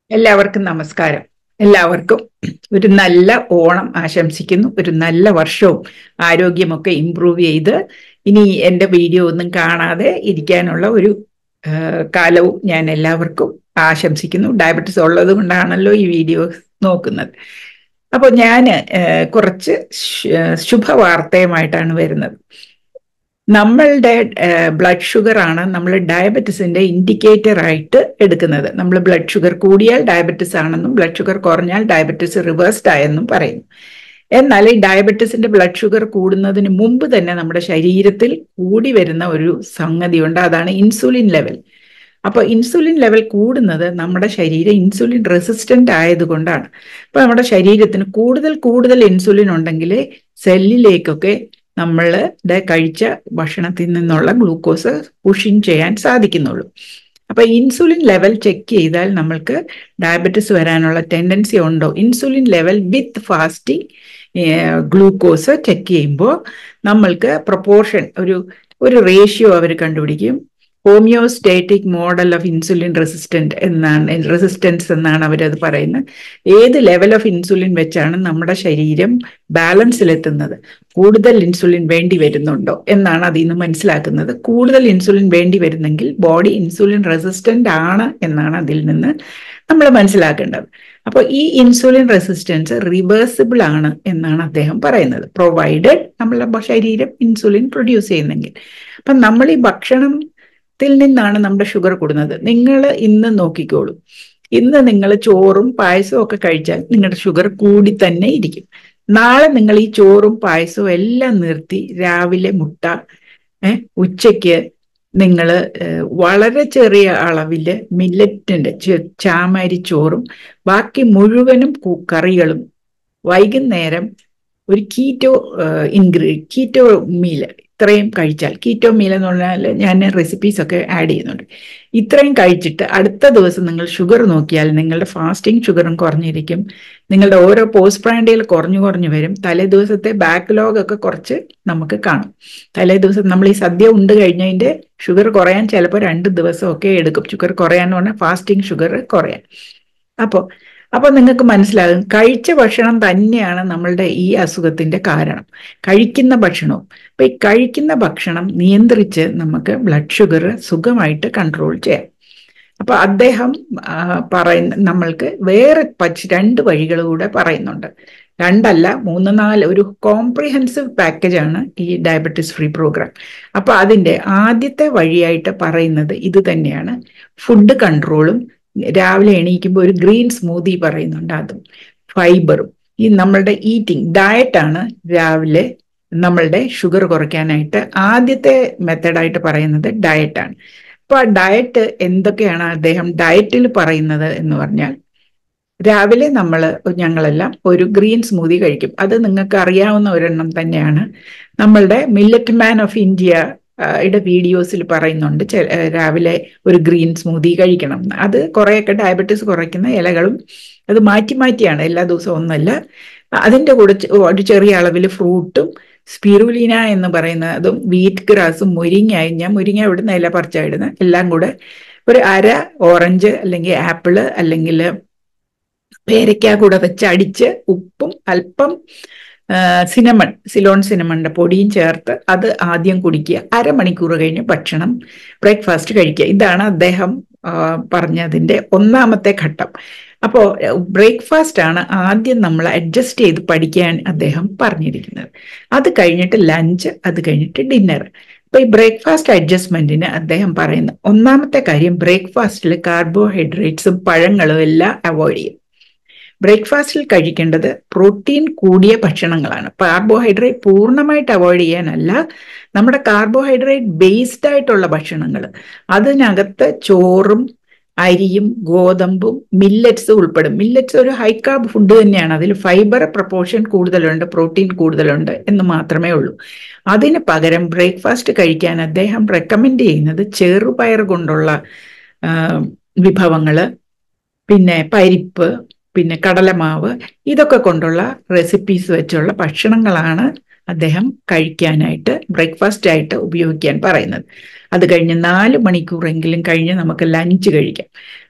എല്ലാവർക്കും നമസ്കാരം എല്ലാവർക്കും ഒരു നല്ല ഓണം ആശംസിക്കുന്നു ഒരു നല്ല വർഷവും ആരോഗ്യമൊക്കെ ഇമ്പ്രൂവ് ചെയ്ത് ഇനി എൻ്റെ വീഡിയോ ഒന്നും കാണാതെ ഇരിക്കാനുള്ള ഒരു ആ, കാലവും ഞാൻ എല്ലാവർക്കും ആശംസിക്കുന്നു ഡയബറ്റിസ് ഉള്ളത് കൊണ്ടാണല്ലോ ഈ വീഡിയോ നോക്കുന്നത് അപ്പോൾ ഞാൻ കുറച്ച് ശു- ശുഭവാർത്തയുമായിട്ടാണ് വരുന്നത് നമ്മളുടെ ബ്ലഡ് ഷുഗർ ആണ് നമ്മൾ ഡയബറ്റിസിന്റെ ഇൻഡിക്കേറ്റർ ആയിട്ട് എടുക്കുന്നത് നമ്മൾ ബ്ലഡ് ഷുഗർ കൂടിയാൽ ഡയബറ്റിസ് ആണെന്നും ബ്ലഡ് ഷുഗർ കുറഞ്ഞാൽ ഡയബറ്റിസ് റിവേഴ്സ്ഡ് ആയെന്നും പറയുന്നു എന്നാൽ ഈ ഡയബറ്റിസിന്റെ ബ്ലഡ് ഷുഗർ കൂടുന്നതിന് മുമ്പ് തന്നെ നമ്മുടെ ശരീരത്തിൽ കൂടി വരുന്ന ഒരു സംഗതിയുണ്ട് അതാണ് ഇൻസുലിൻ ലെവൽ അപ്പൊ ഇൻസുലിൻ ലെവൽ കൂടുന്നത് നമ്മുടെ ശരീരം ഇൻസുലിൻ റെസിസ്റ്റന്റ് ആയതുകൊണ്ടാണ് അപ്പൊ നമ്മുടെ ശരീരത്തിന് കൂടുതൽ കൂടുതൽ ഇൻസുലിൻ ഉണ്ടെങ്കിൽ സെല്ലിലേക്കൊക്കെ നമ്മൾ കഴിച്ച ഭക്ഷണത്തിൽ നിന്നുള്ള ഗ്ലൂക്കോസ് പുഷിങ് ചെയ്യാൻ സാധിക്കുന്നുള്ളൂ അപ്പൊ ഇൻസുലിൻ ലെവൽ ചെക്ക് ചെയ്താൽ നമ്മൾക്ക് ഡയബറ്റിസ് വരാനുള്ള ടെൻഡൻസി ഉണ്ടോ insulin level with fasting glucose check ചെയ്യുമ്പോൾ നമ്മൾക്ക് പ്രൊപ്പോർഷൻ ഒരു ഒരു റേഷ്യോ അവർ കണ്ടുപിടിക്കും homeostatic model of insulin resistant എന്നാണ് റെസിസ്റ്റൻസ് എന്നാണ് അവരത് പറയുന്നത് ഏത് ലെവൽ ഓഫ് ഇൻസുലിൻ വെച്ചാണ് നമ്മുടെ ശരീരം ബാലൻസിലെത്തുന്നത് കൂടുതൽ ഇൻസുലിൻ വേണ്ടി വരുന്നുണ്ടോ എന്നാണ് അതിൽ നിന്ന് മനസ്സിലാക്കുന്നത് കൂടുതൽ ഇൻസുലിൻ വേണ്ടി വരുന്നെങ്കിൽ ബോഡി ഇൻസുലിൻ റെസിസ്റ്റന്റ് ആണ് എന്നാണ് അതിൽ നിന്ന് നമ്മൾ മനസ്സിലാക്കേണ്ടത് അപ്പോൾ ഈ ഇൻസുലിൻ റെസിസ്റ്റൻസ് റിവേഴ്സിബിൾ ആണ് എന്നാണ് അദ്ദേഹം പറയുന്നത് പ്രൊവൈഡഡ് നമ്മളുടെ ശരീരം ഇൻസുലിൻ പ്രൊഡ്യൂസ് ചെയ്യുന്നെങ്കിൽ അപ്പം നമ്മൾ ഈ ഭക്ഷണത്തിൽ നിന്നാണ് നമ്മുടെ ഷുഗർ കൂടുന്നത് നിങ്ങൾ ഇന്ന് നോക്കിക്കോളൂ ഇന്ന് നിങ്ങൾ ചോറും പായസവും ഒക്കെ കഴിച്ചാൽ നിങ്ങളുടെ ഷുഗർ കൂടി തന്നെ ഇരിക്കും നാളെ നിങ്ങൾ ഈ ചോറും പായസവും എല്ലാം നിർത്തി രാവിലെ മുട്ട ഏഹ് ഉച്ചയ്ക്ക് നിങ്ങൾ വളരെ ചെറിയ അളവിൽ മില്ലറ്റിന്റെ ചാമരി ചോറും ബാക്കി മുഴുവനും കു- കറികളും വൈകുന്നേരം ഒരു കീറ്റോ ഇൻഗ്രീ കീറ്റോ മീല് ഇത്രയും കഴിച്ചാൽ കീറ്റോ മീൽ എന്ന് പറഞ്ഞാൽ ഞാൻ റെസിപ്പീസ് ഒക്കെ ആഡ് ചെയ്യുന്നുണ്ട് ഇത്രയും കഴിച്ചിട്ട് അടുത്ത ദിവസം നിങ്ങൾ ഷുഗർ നോക്കിയാൽ നിങ്ങളുടെ ഫാസ്റ്റിംഗ് ഷുഗറും കുറഞ്ഞിരിക്കും നിങ്ങളുടെ ഓരോ പോസ്റ്റ് പ്രാൻഡികൾ കുറഞ്ഞു കുറഞ്ഞു വരും തലേ ദിവസത്തെ ബാക്ക്ലോഗ് ഒക്കെ കുറച്ച് നമുക്ക് കാണും തലേ ദിവസം നമ്മൾ ഈ സദ്യ ഉണ്ട് കഴിഞ്ഞതിന്റെ ഷുഗർ കുറയാൻ ചിലപ്പോൾ രണ്ട് ദിവസമൊക്കെ എടുക്കും ഷുഗർ കുറയാൻ പറഞ്ഞാൽ ഫാസ്റ്റിംഗ് ഷുഗർ കുറയാൻ അപ്പോൾ അപ്പോൾ നിങ്ങൾക്ക് മനസ്സിലാകും കഴിച്ച ഭക്ഷണം തന്നെയാണ് നമ്മളുടെ ഈ അസുഖത്തിന്റെ കാരണം കഴിക്കുന്ന ഭക്ഷണവും അപ്പൊ ഈ കഴിക്കുന്ന ഭക്ഷണം നിയന്ത്രിച്ച് നമുക്ക് ബ്ലഡ് ഷുഗർ സുഖമായിട്ട് കൺട്രോൾ ചെയ്യാം അപ്പൊ അദ്ദേഹം ആ, പറയുന്ന നമ്മൾക്ക് വേറെ പച്ച് രണ്ട് വഴികൾ കൂടെ പറയുന്നുണ്ട് രണ്ടല്ല മൂന്ന് നാല് ഒരു കോംപ്രിഹെൻസീവ് പാക്കേജാണ് ഈ ഡയബറ്റിസ് ഫ്രീ പ്രോഗ്രാം അപ്പൊ അതിന്റെ ആദ്യത്തെ വഴിയായിട്ട് പറയുന്നത് ഇത് തന്നെയാണ് ഫുഡ് കൺട്രോളും രാവിലെ എണീക്കുമ്പോൾ ഒരു ഗ്രീൻ സ്മൂതി പറയുന്നുണ്ട് അതും ഫൈബറും ഈ നമ്മളുടെ ഈറ്റിംഗ് ഡയറ്റാണ് രാവിലെ നമ്മളുടെ ഷുഗർ കുറയ്ക്കാനായിട്ട് ആദ്യത്തെ മെത്തഡായിട്ട് പറയുന്നത് ഡയറ്റാണ് അപ്പൊ ആ ഡയറ്റ് എന്തൊക്കെയാണ് അദ്ദേഹം ഡയറ്റിൽ പറയുന്നത് എന്ന് പറഞ്ഞാൽ രാവിലെ നമ്മൾ ഞങ്ങളെല്ലാം ഒരു ഗ്രീൻ സ്മൂതി കഴിക്കും അത് നിങ്ങൾക്ക് അറിയാവുന്ന ഒരെണ്ണം തന്നെയാണ് നമ്മളുടെ മില്ലറ്റ് മാൻ ഓഫ് ഇന്ത്യ യുടെ വീഡിയോസിൽ പറയുന്നുണ്ട് ചെ- ഏഹ് രാവിലെ ഒരു ഗ്രീൻ സ്മൂതി കഴിക്കണം എന്ന്. അത് കുറേയൊക്കെ ഡയബറ്റീസ് കുറയ്ക്കുന്ന ഇലകളും അത് മാറ്റി മാറ്റിയാണ് എല്ലാ ദിവസവും ഒന്നല്ല അതിൻ്റെ കൂടെ ചെ- ഒരു ചെറിയ അളവിൽ ഫ്രൂട്ടും സ്പിരുലിന എന്ന് പറയുന്ന അതും വീറ്റ് ഗ്രാസും മുരിങ്ങയും ഞാൻ മുരിങ്ങ ഇവിടുന്ന് ഇല പറിച്ചായിടുന്നത് എല്ലാം കൂടെ ഒരു അര ഓറഞ്ച് അല്ലെങ്കിൽ ആപ്പിള് അല്ലെങ്കിൽ പേരയ്ക്ക കൂടെ വെച്ച് അടിച്ച് ഉപ്പും അല്പം സിനമൺ സിലോൺ സിനമണിന്റെ പൊടിയും ചേർത്ത് അത് ആദ്യം കുടിക്കുക അരമണിക്കൂർ കഴിഞ്ഞ് ഭക്ഷണം ബ്രേക്ക്ഫാസ്റ്റ് കഴിക്കുക ഇതാണ് അദ്ദേഹം ആ, പറഞ്ഞതിന്റെ ഒന്നാമത്തെ ഘട്ടം അപ്പോൾ ബ്രേക്ക്ഫാസ്റ്റ് ആണ് ആദ്യം നമ്മൾ അഡ്ജസ്റ്റ് ചെയ്ത് പഠിക്കാൻ അദ്ദേഹം പറഞ്ഞിരിക്കുന്നത് അത് കഴിഞ്ഞിട്ട് ലഞ്ച് അത് കഴിഞ്ഞിട്ട് ഡിന്നർ അപ്പൊ ഈ ബ്രേക്ക്ഫാസ്റ്റ് അഡ്ജസ്റ്റ്മെന്റിന് അദ്ദേഹം പറയുന്ന ഒന്നാമത്തെ കാര്യം ബ്രേക്ക്ഫാസ്റ്റിൽ കാർബോഹൈഡ്രേറ്റ്സും പഴങ്ങളും എല്ലാം അവോയ്ഡ് ചെയ്യും ബ്രേക്ക്ഫാസ്റ്റിൽ കഴിക്കേണ്ടത് പ്രോട്ടീൻ കൂടിയ ഭക്ഷണങ്ങളാണ് കാർബോഹൈഡ്രേറ്റ് പൂർണ്ണമായിട്ട് അവോയ്ഡ് ചെയ്യാനല്ല നമ്മുടെ കാർബോഹൈഡ്രേറ്റ് ബേസ്ഡ് ആയിട്ടുള്ള ഭക്ഷണങ്ങൾ അതിനകത്ത് ചോറും അരിയും ഗോതമ്പും മില്ലറ്റ്സും ഉൾപ്പെടും മില്ലറ്റ്സ് ഒരു ഹൈ കാർബ് ഫുഡ് തന്നെയാണ് അതിൽ ഫൈബർ പ്രപ്പോർഷൻ കൂടുതലുണ്ട് പ്രോട്ടീൻ കൂടുതലുണ്ട് എന്ന് മാത്രമേ ഉള്ളൂ അതിന് പകരം ബ്രേക്ക്ഫാസ്റ്റ് കഴിക്കാൻ അദ്ദേഹം റെക്കമെൻഡ് ചെയ്യുന്നത് ചെറുപയർ കൊണ്ടുള്ള ആ, വിഭവങ്ങള് പിന്നെ പരിപ്പ് പിന്നെ കടലമാവ് ഇതൊക്കെ കൊണ്ടുള്ള റെസിപ്പീസ് വെച്ചുള്ള ഭക്ഷണങ്ങളാണ് അദ്ദേഹം കഴിക്കാനായിട്ട് ബ്രേക്ക്ഫാസ്റ്റ് ആയിട്ട് ഉപയോഗിക്കാൻ പറയുന്നത് അത് കഴിഞ്ഞ് നാല് മണിക്കൂറെങ്കിലും കഴിഞ്ഞ് നമുക്ക് ലഞ്ച് കഴിക്കാം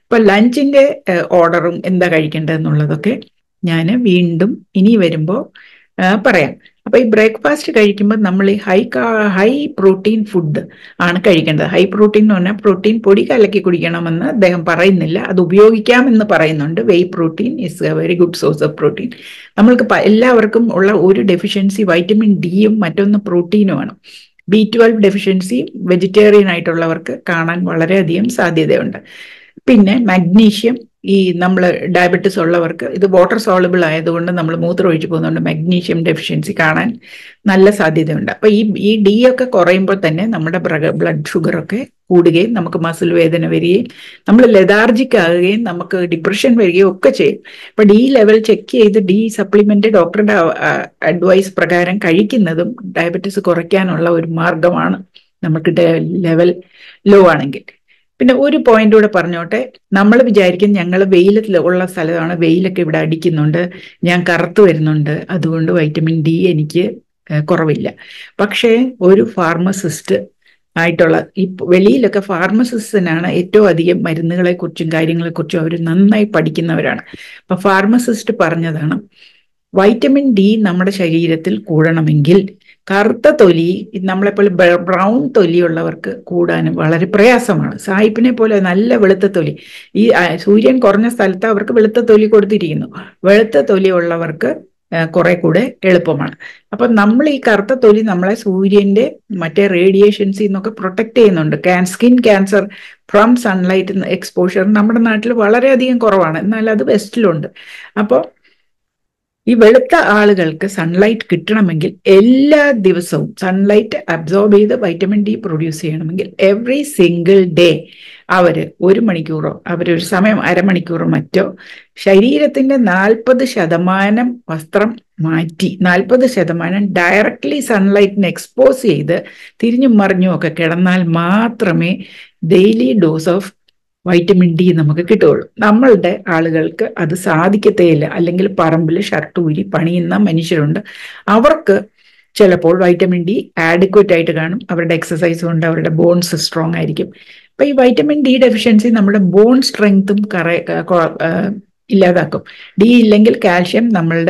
ഇപ്പൊ ലഞ്ചിന്റെ ഓർഡറും എന്താ കഴിക്കേണ്ടതെന്നുള്ളതൊക്കെ ഞാൻ വീണ്ടും ഇനി വരുമ്പോൾ പറയാം അപ്പൊ ഈ ബ്രേക്ക്ഫാസ്റ്റ് കഴിക്കുമ്പോൾ നമ്മൾ ഈ ഹൈ ഹൈ പ്രോട്ടീൻ ഫുഡ് ആണ് കഴിക്കേണ്ടത് ഹൈ പ്രോട്ടീൻ എന്ന് പറഞ്ഞാൽ പ്രോട്ടീൻ പൊടി കലക്കി കുടിക്കണമെന്ന് അദ്ദേഹം പറയുന്നില്ല അത് ഉപയോഗിക്കാമെന്ന് പറയുന്നുണ്ട് whey protein is a very good source of protein നമ്മൾക്ക് എല്ലാവർക്കും ഉള്ള ഒരു ഡെഫിഷ്യൻസി വൈറ്റമിൻ ഡിയും മറ്റൊന്ന് പ്രോട്ടീനുമാണ് ബി ട്വൽവ് ഡെഫിഷ്യൻസി വെജിറ്റേറിയൻ ആയിട്ടുള്ളവർക്ക് കാണാൻ വളരെയധികം സാധ്യതയുണ്ട് പിന്നെ മഗ്നീഷ്യം ഈ നമ്മൾ ഡയബറ്റിസ് ഉള്ളവർക്ക് ഇത് വാട്ടർ സോളബിൾ ആയതുകൊണ്ട് നമ്മൾ മൂത്രം ഒഴിച്ചു പോകുന്നതുകൊണ്ട് മഗ്നീഷ്യം ഡെഫിഷ്യൻസി കാണാൻ നല്ല സാധ്യതയുണ്ട് അപ്പൊ ഈ ഈ ഡി ഒക്കെ കുറയുമ്പോൾ തന്നെ നമ്മുടെ ബ്ലഡ് ഷുഗർ ഒക്കെ കൂടുകയും നമുക്ക് മസിൽ വേദന വരികയും നമ്മൾ ലെതാർജിക് ആകുകയും നമുക്ക് ഡിപ്രഷൻ വരികയും ഒക്കെ ചെയ്യും അപ്പൊ ഡി ലെവൽ ചെക്ക് ചെയ്ത് ഡി സപ്ലിമെന്റ് ഡോക്ടറുടെ അഡ്വൈസ് പ്രകാരം കഴിക്കുന്നതും ഡയബറ്റിസ് കുറയ്ക്കാനുള്ള ഒരു മാർഗമാണ് നമുക്ക് ലെവൽ ലോ ആണെങ്കിൽ പിന്നെ ഒരു പോയിന്റ് കൂടെ പറഞ്ഞോട്ടെ നമ്മൾ വിചാരിക്കും ഞങ്ങൾ വെയിലത്തിൽ ഉള്ള സ്ഥലമാണ് വെയിലൊക്കെ ഇവിടെ അടിക്കുന്നുണ്ട് ഞാൻ കറുത്തു വരുന്നുണ്ട് അതുകൊണ്ട് വൈറ്റമിൻ ഡി എനിക്ക് കുറവില്ല പക്ഷേ ഒരു ഫാർമസിസ്റ്റ് ആയിട്ടുള്ള ഈ വെളിയിലൊക്കെ ഫാർമസിസ്റ്റിനാണ് ഏറ്റവും അധികം മരുന്നുകളെ കുറിച്ചും കാര്യങ്ങളെ കുറിച്ചും അവർ നന്നായി പഠിക്കുന്നവരാണ് അപ്പൊ ഫാർമസിസ്റ്റ് പറഞ്ഞതാണ് വൈറ്റമിൻ ഡി നമ്മുടെ ശരീരത്തിൽ കൂടണമെങ്കിൽ കറുത്ത തൊലി നമ്മളെപ്പോലെ ബ്രൗൺ തൊലിയുള്ളവർക്ക് കൂടാനും വളരെ പ്രയാസമാണ് സായിപ്പിനെ പോലെ നല്ല വെളുത്ത തൊലി ഈ സൂര്യൻ കുറഞ്ഞ സ്ഥലത്ത് അവർക്ക് വെളുത്ത തൊലി കൊടുത്തിരിക്കുന്നു വെളുത്ത തൊലി ഉള്ളവർക്ക് കുറെ കൂടെ എളുപ്പമാണ് അപ്പൊ നമ്മൾ ഈ കറുത്ത തൊലി നമ്മളെ സൂര്യന്റെ മറ്റേ റേഡിയേഷൻസിൽ നിന്നൊക്കെ പ്രൊട്ടക്ട് ചെയ്യുന്നുണ്ട് can skin cancer from sunlight exposure നമ്മുടെ നാട്ടിൽ വളരെയധികം കുറവാണ് എന്നാൽ അത് വെസ്റ്റിലുണ്ട് അപ്പോൾ ഈ വെളുത്ത ആളുകൾക്ക് സൺലൈറ്റ് കിട്ടണമെങ്കിൽ എല്ലാ ദിവസവും സൺലൈറ്റ് അബ്സോർബ് ചെയ്ത് വൈറ്റമിൻ ഡി പ്രൊഡ്യൂസ് ചെയ്യണമെങ്കിൽ എവറി സിംഗിൾ ഡേ അവര് ഒരു മണിക്കൂറോ അവരൊരു സമയം അരമണിക്കൂറോ മറ്റോ ശരീരത്തിന്റെ നാൽപ്പത് ശതമാനം വസ്ത്രം മാറ്റി നാൽപ്പത് ശതമാനം ഡയറക്ട്ലി സൺലൈറ്റിന് എക്സ്പോസ് ചെയ്ത് തിരിഞ്ഞും മറിഞ്ഞും ഒക്കെ കിടന്നാൽ മാത്രമേ daily dose of vitamin D നമുക്ക് കിട്ടുകയുള്ളൂ നമ്മളുടെ ആളുകൾക്ക് അത് സാധിക്കത്തേയില്ല അല്ലെങ്കിൽ പറമ്പിൽ ഷർട്ട് ഊരി പണിയുന്ന മനുഷ്യരുണ്ട് അവർക്ക് ചിലപ്പോൾ വൈറ്റമിൻ ഡി ആഡിക്വറ്റ് ആയിട്ട് കാണും അവരുടെ എക്സസൈസ് കൊണ്ട് അവരുടെ ബോൺസ് സ്ട്രോങ് ആയിരിക്കും അപ്പൊ ഈ വൈറ്റമിൻ ഡി ഡെഫിഷ്യൻസി നമ്മുടെ ബോൺ സ്ട്രെങ്ത്തും കറ ഇല്ലാതാക്കും ഡി ഇല്ലെങ്കിൽ കാൽഷ്യം നമ്മളുടെ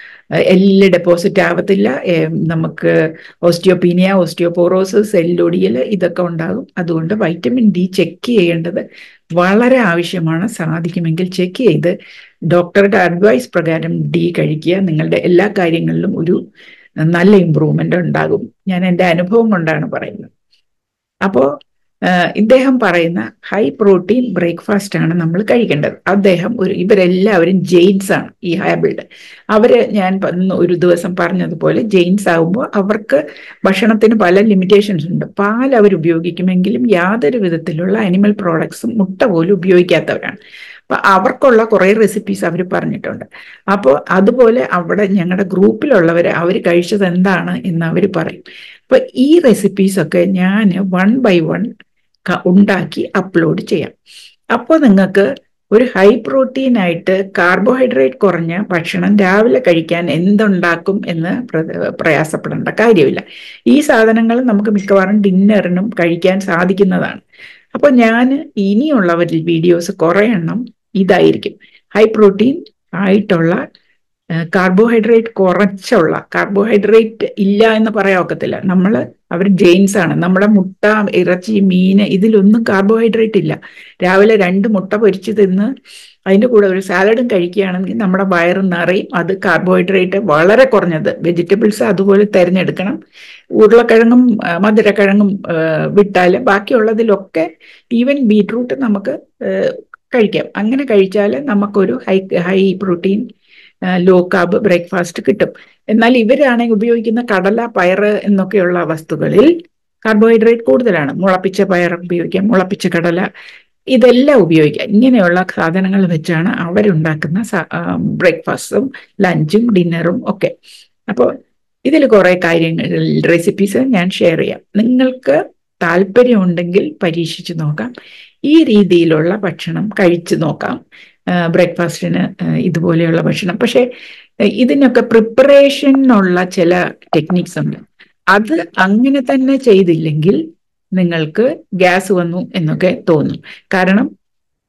എല്ലിൽ ഡെപ്പോസിറ്റ് ആവത്തില്ല നമുക്ക് ഓസ്റ്റിയോപീനിയ ഓസ്റ്റിയോപോറോസിസ് സെല്ലൊടിയൽ ഇതൊക്കെ ഉണ്ടാകും അതുകൊണ്ട് വൈറ്റമിൻ ഡി ചെക്ക് ചെയ്യേണ്ടത് വളരെ ആവശ്യമാണ് സാധിക്കുമെങ്കിൽ ചെക്ക് ചെയ്ത് ഡോക്ടറുടെ അഡ്വൈസ് പ്രകാരം ഡി കഴിക്കുക നിങ്ങളുടെ എല്ലാ കാര്യങ്ങളിലും ഒരു നല്ല ഇമ്പ്രൂവ്മെന്റ് ഉണ്ടാകും ഞാൻ എൻ്റെ അനുഭവം കൊണ്ടാണ് പറയുന്നത് അപ്പോൾ ഇദ്ദേഹം പറയുന്ന ഹൈ പ്രോട്ടീൻ ബ്രേക്ക്ഫാസ്റ്റ് ആണ് നമ്മൾ കഴിക്കേണ്ടത് അദ്ദേഹം ഒരു ഇവരെല്ലാവരും ജെയിൻസ് ആണ് ഈ ഹാബിൾഡ് അവര് ഞാൻ ഒരു ദിവസം പറഞ്ഞതുപോലെ ജെയിൻസ് ആകുമ്പോൾ അവർക്ക് ഭക്ഷണത്തിന് പല ലിമിറ്റേഷൻസ് ഉണ്ട് പാൽ അവർ ഉപയോഗിക്കുമെങ്കിലും യാതൊരു വിധത്തിലുള്ള അനിമൽ പ്രോഡക്ട്സും മുട്ട പോലും ഉപയോഗിക്കാത്തവരാണ് അപ്പൊ അവർക്കുള്ള കുറെ റെസിപ്പീസ് അവർ പറഞ്ഞിട്ടുണ്ട് അപ്പോൾ അതുപോലെ അവിടെ ഞങ്ങളുടെ ഗ്രൂപ്പിലുള്ളവർ അവർ കഴിച്ചത് എന്താണ് എന്ന് അവർ പറയും അപ്പൊ ഈ റെസിപ്പീസ് ഒക്കെ ഞാൻ വൺ ബൈ വൺ ഉണ്ടാക്കി അപ്ലോഡ് ചെയ്യാം അപ്പോൾ നിങ്ങൾക്ക് ഒരു ഹൈ പ്രോട്ടീൻ ആയിട്ട് കാർബോഹൈഡ്രേറ്റ് കുറഞ്ഞ ഭക്ഷണം രാവിലെ കഴിക്കാൻ എന്തുണ്ടാക്കും എന്ന് പ്രയാസപ്പെടേണ്ട കാര്യമില്ല ഈ സാധനങ്ങൾ നമുക്ക് മിക്കവാറും ഡിന്നറിനും കഴിക്കാൻ സാധിക്കുന്നതാണ് അപ്പോൾ ഞാൻ ഇനിയുള്ളവരിൽ വീഡിയോസ് കുറേ എണ്ണം ഇതായിരിക്കും ഹൈ പ്രോട്ടീൻ ആയിട്ടുള്ള കാർബോഹൈഡ്രേറ്റ് കുറച്ചുള്ള കാർബോഹൈഡ്രേറ്റ് ഇല്ല എന്ന് പറയാൻ ഒക്കത്തില്ല നമ്മൾ അവർ ജെയിൻസ് ആണ് നമ്മുടെ മുട്ട ഇറച്ചി മീൻ ഇതിലൊന്നും കാർബോഹൈഡ്രേറ്റ് ഇല്ല രാവിലെ രണ്ട് മുട്ട പൊരിച്ച് തിന്ന് അതിൻ്റെ കൂടെ ഒരു സാലഡും കഴിക്കുകയാണെങ്കിൽ നമ്മുടെ വയറ് നിറയും അത് കാർബോഹൈഡ്രേറ്റ് വളരെ കുറഞ്ഞത് വെജിറ്റബിൾസ് അതുപോലെ തിരഞ്ഞെടുക്കണം ഉരുളക്കിഴങ്ങും മധുരക്കിഴങ്ങും വിട്ടാൽ ബാക്കിയുള്ളതിലൊക്കെ ഈവൻ ബീട്രൂട്ട് നമുക്ക് കഴിക്കാം അങ്ങനെ കഴിച്ചാൽ നമുക്കൊരു high high protein low carb breakfast കിട്ടും എന്നാൽ ഇവരാണെങ്കിൽ ഉപയോഗിക്കുന്ന കടല പയറ് എന്നൊക്കെയുള്ള വസ്തുക്കളിൽ കാർബോഹൈഡ്രേറ്റ് കൂടുതലാണ് മുളപ്പിച്ച പയർ ഉപയോഗിക്കാം മുളപ്പിച്ച കടല ഇതെല്ലാം ഉപയോഗിക്കാം ഇങ്ങനെയുള്ള സാധനങ്ങൾ വെച്ചാണ് അവരുണ്ടാക്കുന്ന ബ്രേക്ക്ഫാസ്റ്റും ലഞ്ചും ഡിന്നറും ഒക്കെ അപ്പോൾ ഇതിൽ കുറെ കാര്യങ്ങൾ റെസിപ്പീസ് ഞാൻ ഷെയർ ചെയ്യാം നിങ്ങൾക്ക് താല്പര്യമുണ്ടെങ്കിൽ പരീക്ഷിച്ച് നോക്കാം ഈ രീതിയിലുള്ള ഭക്ഷണം കഴിച്ചു നോക്കാം ബ്രേക്ക്ഫാസ്റ്റിന് ഇതുപോലെയുള്ള ഭക്ഷണം പക്ഷെ ഇതിനൊക്കെ പ്രിപ്പറേഷനുള്ള ചില ടെക്നിക്സ് ഉണ്ട് അത് അങ്ങനെ തന്നെ ചെയ്തില്ലെങ്കിൽ നിങ്ങൾക്ക് ഗ്യാസ് വന്നു എന്നൊക്കെ തോന്നും കാരണം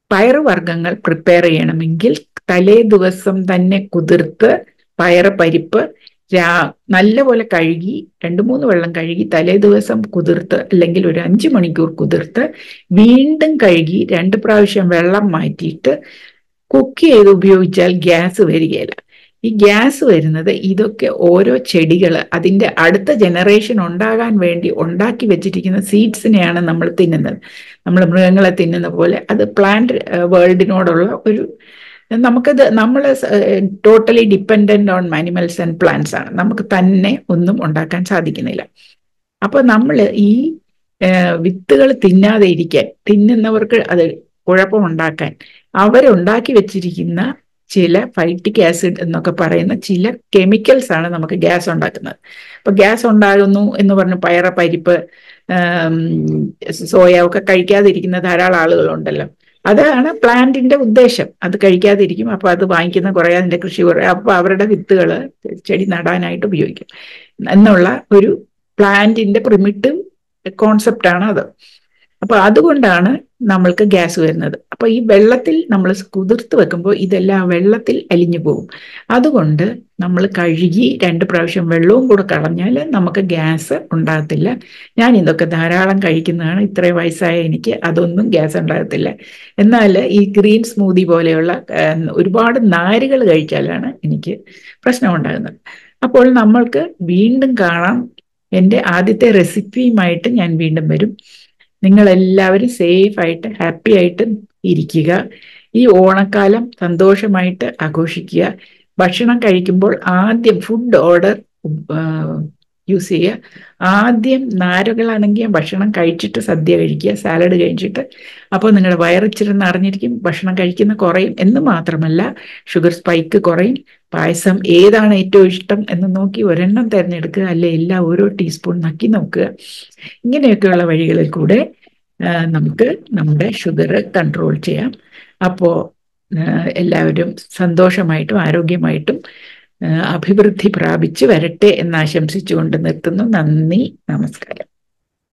പയറുവർഗ്ഗങ്ങൾ പ്രിപ്പയർ ചെയ്യണമെങ്കിൽ തലേ ദിവസം തന്നെ കുതിർത്ത് പയറ് പരിപ്പ് രാ നല്ലപോലെ കഴുകി രണ്ട് മൂന്ന് വെള്ളം കഴുകി തലേ ദിവസം കുതിർത്ത് അല്ലെങ്കിൽ ഒരു അഞ്ച് മണിക്കൂർ കുതിർത്ത് വീണ്ടും കഴുകി രണ്ട് പ്രാവശ്യം വെള്ളം മാറ്റിയിട്ട് കുക്ക് ചെയ്ത് ഉപയോഗിച്ചാൽ ഗ്യാസ് വരികയില്ല ഈ ഗ്യാസ് വരുന്നത് ഇതൊക്കെ ഓരോ ചെടികൾ അതിൻ്റെ അടുത്ത ജനറേഷൻ ഉണ്ടാകാൻ വേണ്ടി ഉണ്ടാക്കി വെച്ചിരിക്കുന്ന സീഡ്സിനെയാണ് നമ്മൾ തിന്നുന്നത് നമ്മൾ മൃഗങ്ങളെ തിന്നുന്ന പോലെ അത് പ്ലാന്റ് വേൾഡിനോടുള്ള ഒരു നമുക്കത് നമ്മൾ totally dependent on animals and plants ആണ് നമുക്ക് തന്നെ ഒന്നും ഉണ്ടാക്കാൻ സാധിക്കുന്നില്ല അപ്പോൾ നമ്മൾ ഈ വിത്തുകൾ തിന്നാതെ ഇരിക്കാൻ തിന്നുന്നവർക്ക് അത് കുഴപ്പമുണ്ടാക്കാൻ അവരുണ്ടാക്കി വെച്ചിരിക്കുന്ന ചില ഫൈറ്റിക് ആസിഡ് എന്നൊക്കെ പറയുന്ന ചില കെമിക്കൽസ് ആണ് നമുക്ക് ഗ്യാസ് ഉണ്ടാക്കുന്നത് അപ്പൊ ഗ്യാസ് ഉണ്ടാകുന്നു എന്ന് പറഞ്ഞ് പയറ പരിപ്പ് സോയ ഒക്കെ കഴിക്കാതിരിക്കുന്ന ധാരാളം ആളുകളുണ്ടല്ലോ അതാണ് പ്ലാന്റിന്റെ ഉദ്ദേശം അത് കഴിക്കാതിരിക്കും അപ്പൊ അത് വാങ്ങിക്കുന്ന കുറെ അതിന്റെ കൃഷി കുറെ അപ്പൊ അവരുടെ വിത്തുകൾ ചെടി നടാനായിട്ട് ഉപയോഗിക്കും എന്നുള്ള ഒരു പ്ലാന്റിന്റെ പ്രിമിറ്റീവ് കോൺസെപ്റ്റാണ് അത് അപ്പൊ അതുകൊണ്ടാണ് നമ്മൾക്ക് ഗ്യാസ് വരുന്നത് അപ്പൊ ഈ വെള്ളത്തിൽ നമ്മൾ കുതിർത്ത് വെക്കുമ്പോൾ ഇതെല്ലാം വെള്ളത്തിൽ അലിഞ്ഞു പോകും അതുകൊണ്ട് നമ്മൾ കഴുകി രണ്ട് പ്രാവശ്യം വെള്ളവും കൂടെ കളഞ്ഞാൽ നമുക്ക് ഗ്യാസ് ഉണ്ടാകത്തില്ല ഞാൻ ഇതൊക്കെ ധാരാളം കഴിക്കുന്നതാണ് ഇത്രയും വയസ്സായ എനിക്ക് അതൊന്നും ഗ്യാസ് ഉണ്ടാകത്തില്ല എന്നാൽ ഈ ഗ്രീൻ സ്മൂതി പോലെയുള്ള ഒരുപാട് നാരുകൾ കഴിച്ചാലാണ് എനിക്ക് പ്രശ്നം ഉണ്ടാകുന്നത് അപ്പോൾ നമ്മൾക്ക് വീണ്ടും കാണാം എൻ്റെ ആദ്യത്തെ റെസിപ്പിയുമായിട്ട് ഞാൻ വീണ്ടും വരും നിങ്ങളെല്ലാവരും സേഫ് ആയിട്ട് ഹാപ്പി ആയിട്ട് ഇരിക്കുക ഈ ഓണക്കാലം സന്തോഷമായിട്ട് ആഘോഷിക്കുക ഭക്ഷണം കഴിക്കുമ്പോൾ ആദ്യം ഫുഡ് ഓർഡർ യൂസ് ചെയ്യുക ആദ്യം നാരുകളാണെങ്കിൽ ഭക്ഷണം കഴിച്ചിട്ട് സദ്യ കഴിക്കുക സാലഡ് കഴിച്ചിട്ട് അപ്പോൾ നിങ്ങളുടെ വയറിച്ചിരി നിറഞ്ഞിരിക്കും ഭക്ഷണം കഴിക്കുന്ന കുറയും എന്ന് മാത്രമല്ല ഷുഗർ സ്പൈക്ക് കുറയും പായസം ഏതാണ് ഏറ്റവും ഇഷ്ടം എന്ന് നോക്കി ഒരെണ്ണം തിരഞ്ഞെടുക്കുക അല്ലെ എല്ലാം ഓരോ ടീസ്പൂൺ നക്കി നോക്കുക ഇങ്ങനെയൊക്കെയുള്ള വഴികളിൽ കൂടെ നമുക്ക് നമ്മുടെ ഷുഗർ കൺട്രോൾ ചെയ്യാം അപ്പോൾ എല്ലാവരും സന്തോഷമായിട്ടും ആരോഗ്യമായിട്ടും അഭിവൃദ്ധി പ്രാപിച്ച് വരട്ടെ എന്ന് ആശംസിച്ചുകൊണ്ട് നിർത്തുന്നു നന്ദി നമസ്കാരം